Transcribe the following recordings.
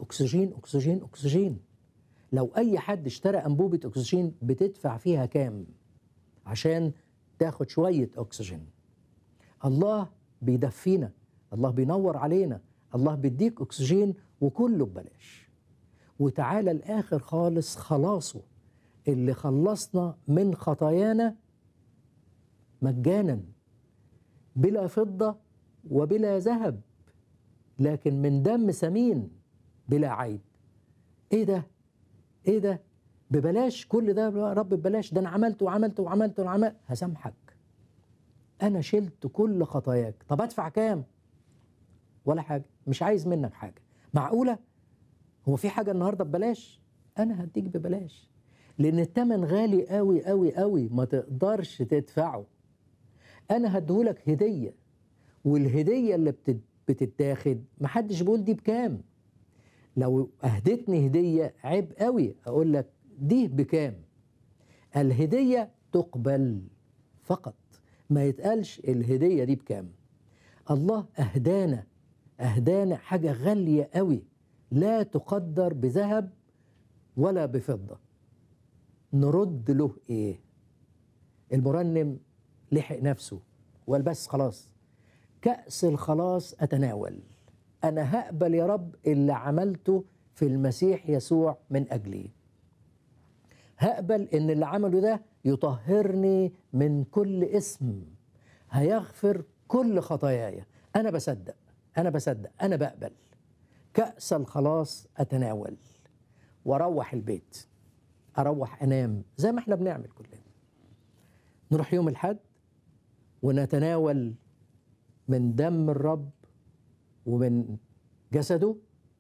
اكسجين اكسجين اكسجين لو اي حد اشترى انبوبه اكسجين بتدفع فيها كام عشان تاخد شويه اكسجين الله بيدفينا الله بينور علينا الله بيديك اكسجين وكله ببلاش وتعالى الاخر خالص خلاصه اللي خلصنا من خطايانا مجانا بلا فضه وبلا ذهب لكن من دم ثمين بلا عيب ايه ده ايه ده ببلاش كل ده يا رب ببلاش ده انا عملت وعملت وعملت وعملت هسامحك انا شلت كل خطاياك طب ادفع كام ولا حاجه مش عايز منك حاجه معقوله هو في حاجه النهارده ببلاش انا هديك ببلاش لان الثمن غالي قوي قوي قوي ما تقدرش تدفعه انا هديهولك هديه والهديه اللي بتت- بتتاخد محدش بيقول دي بكام لو اهدتني هديه عيب قوي اقول لك دي بكام الهديه تقبل فقط ما يتقالش الهديه دي بكام الله اهدانا اهدانا حاجه غاليه قوي لا تقدر بذهب ولا بفضه نرد له ايه المرنم لحق نفسه والبس خلاص كأس الخلاص أتناول أنا هقبل يا رب اللي عملته في المسيح يسوع من أجلي هقبل إن اللي عمله ده يطهرني من كل اسم هيغفر كل خطاياي أنا بصدق أنا بصدق أنا بقبل كأس الخلاص أتناول وأروح البيت أروح أنام زي ما احنا بنعمل كلنا نروح يوم الحد ونتناول من دم الرب ومن جسده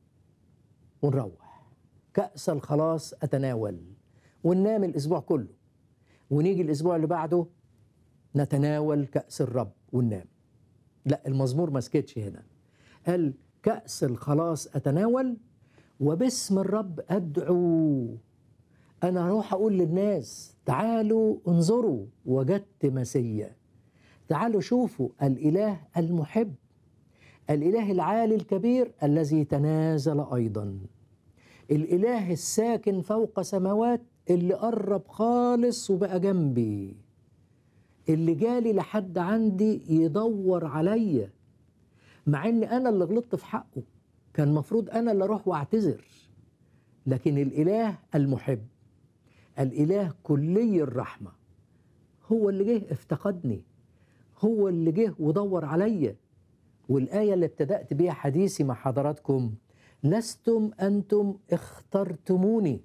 ونروح كأس الخلاص أتناول وننام الأسبوع كله ونيجي الأسبوع اللي بعده نتناول كأس الرب وننام لا المزمور ما سكتش هنا قال كأس الخلاص أتناول وباسم الرب أدعو أنا هروح أقول للناس تعالوا انظروا وجدت مسيا تعالوا شوفوا الإله المحب الإله العالي الكبير الذي تنازل أيضا الإله الساكن فوق سماوات اللي قرب خالص وبقى جنبي اللي جالي لحد عندي يدور عليا مع ان انا اللي غلطت في حقه كان المفروض انا اللي اروح واعتذر لكن الاله المحب الاله كلي الرحمه هو اللي جه افتقدني هو اللي جه ودور عليا والايه اللي ابتدات بيها حديثي مع حضراتكم لستم انتم اخترتموني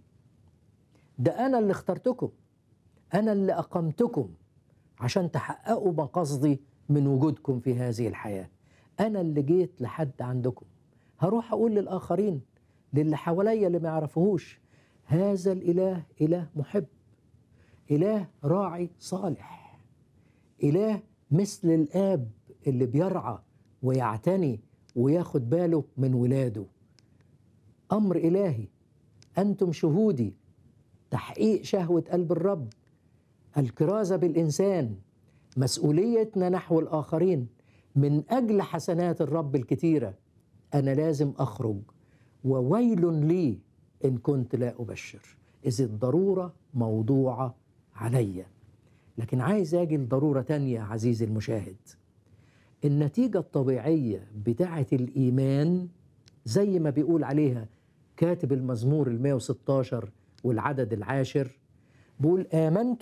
ده انا اللي اخترتكم انا اللي اقمتكم عشان تحققوا مقاصدي من وجودكم في هذه الحياه انا اللي جيت لحد عندكم هروح اقول للاخرين للي حواليا اللي ما يعرفوهوش هذا الاله اله محب اله راعي صالح اله مثل الاب اللي بيرعى ويعتني وياخد باله من ولاده امر الهي انتم شهودي تحقيق شهوه قلب الرب الكرازه بالانسان مسؤوليتنا نحو الاخرين من اجل حسنات الرب الكتيره انا لازم اخرج وويل لي ان كنت لا ابشر اذ الضروره موضوعه عليا لكن عايز اجي لضروره تانية عزيزي المشاهد النتيجه الطبيعيه بتاعه الايمان زي ما بيقول عليها كاتب المزمور ال 116 والعدد العاشر بيقول امنت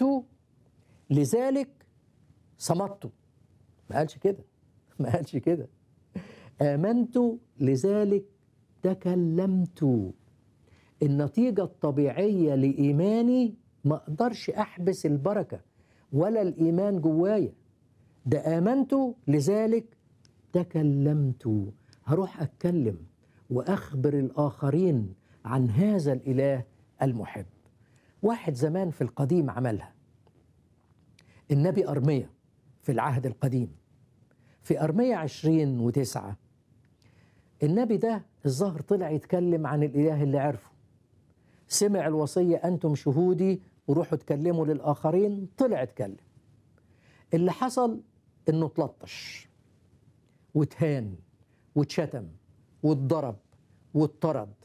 لذلك صمت ما قالش كده ما قالش كده آمنت لذلك تكلمت النتيجة الطبيعية لإيماني ما أقدرش أحبس البركة ولا الإيمان جوايا ده آمنت لذلك تكلمت هروح أتكلم وأخبر الآخرين عن هذا الإله المحب واحد زمان في القديم عملها النبي أرميا في العهد القديم في أرمية عشرين وتسعة النبي ده الظهر طلع يتكلم عن الإله اللي عرفه سمع الوصية أنتم شهودي وروحوا اتكلموا للآخرين طلع اتكلم اللي حصل إنه اتلطش واتهان واتشتم واتضرب واتطرد